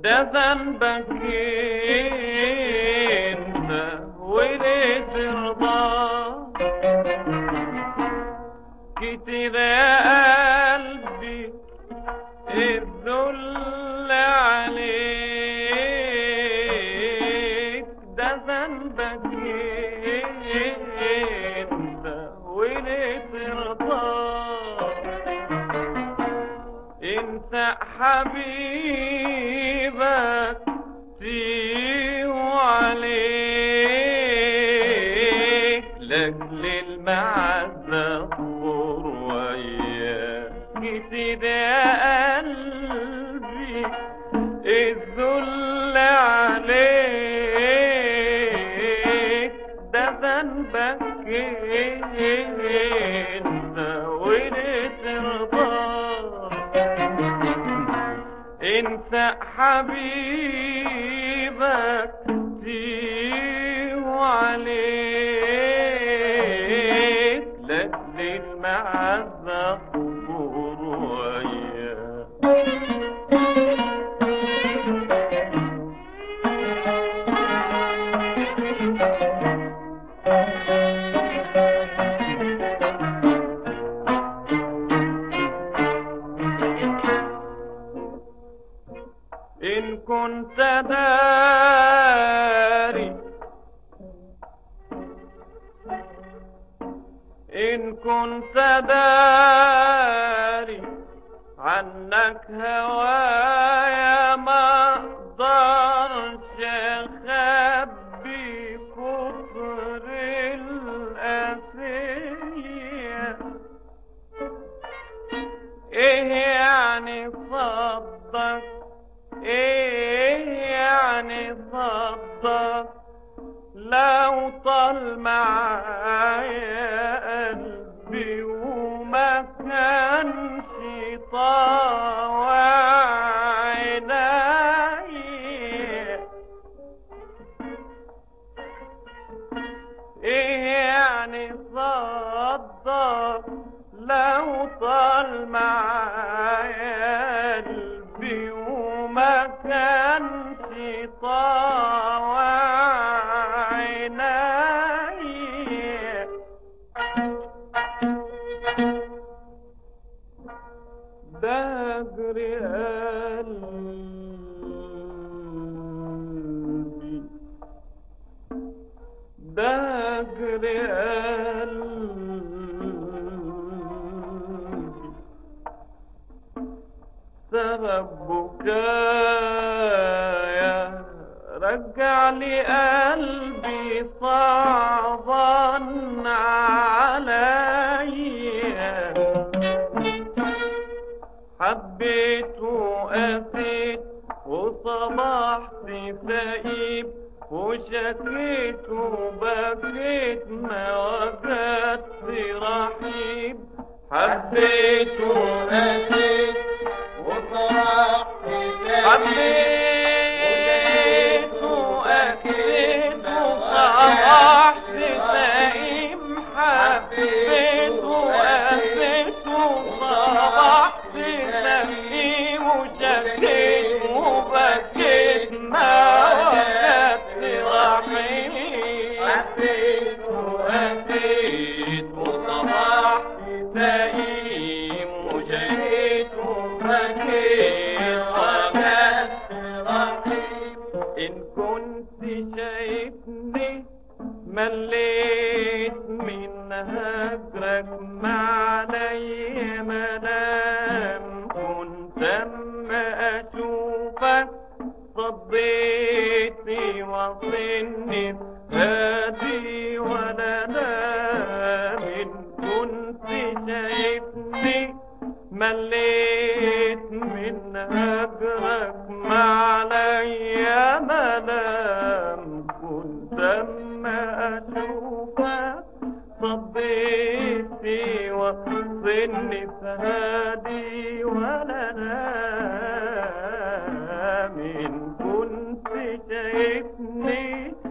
ده ذنبك انت وليه ترضى كتير يا قلبي الذل عليك ده ذنبك انت وليه ترضى انسى حبيبك فيه عليك لاجل المعزة اصبر وياك كتير يا قلبي الذل عليك ده ذنبك انت وليه ترضى انسى حبيبك فيه عليك لاجل المعزة اصبر وياك إن كنت داري إن كنت داري عنك هوايا ما اقدرش اخبي كفر الاسيه ايه يعني صدق ايه يعني صدق لو طال معايا قلبي وما كانش طاوع عيني ايه يعني صدق لو طال معايا قلبي وما كانش طاوع عيني بجر قلبي بجر قلبي سبب بكايا رجع لي قلبي صعبا عليا حبيت وقسيت وصبحت سئيب وشكيت وبكيت ما وجدت رحيب حبيت وقسيت وصبحت حبيت وقسيت وصبحت سئيب حبيت وقسيت وصبحت سئيب وشكيت وبكيت ما وجدت رحيم حبيت وقسيت وصبحت سئيب وشكيت وبكيت وجدت رحيم إن كنت شايفني مليت من هجرك معلي منام كنت اما اشوفك صديتني وصلني هادي ولا نام إن كنت شايفني مليت من هجرك معلي منام كنت اما اشوفك صديتي وصلني فهادي ولا نام إن كنت شايفني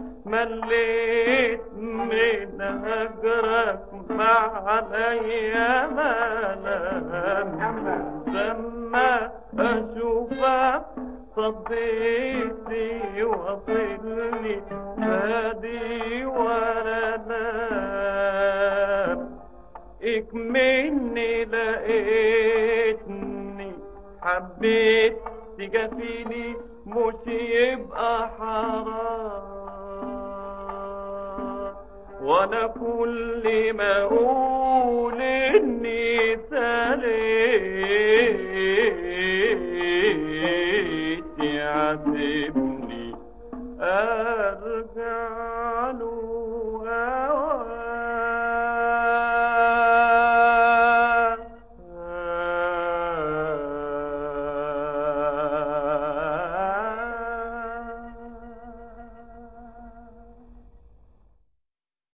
مليت من هجرك معلي منام لما اشوفك صديتي وصلني هادي ولا نام اكمني لقيتني حبيت تجافيني مش يبقى حرام وانا كل ما اقول اني ساليت يعذبني ارجع له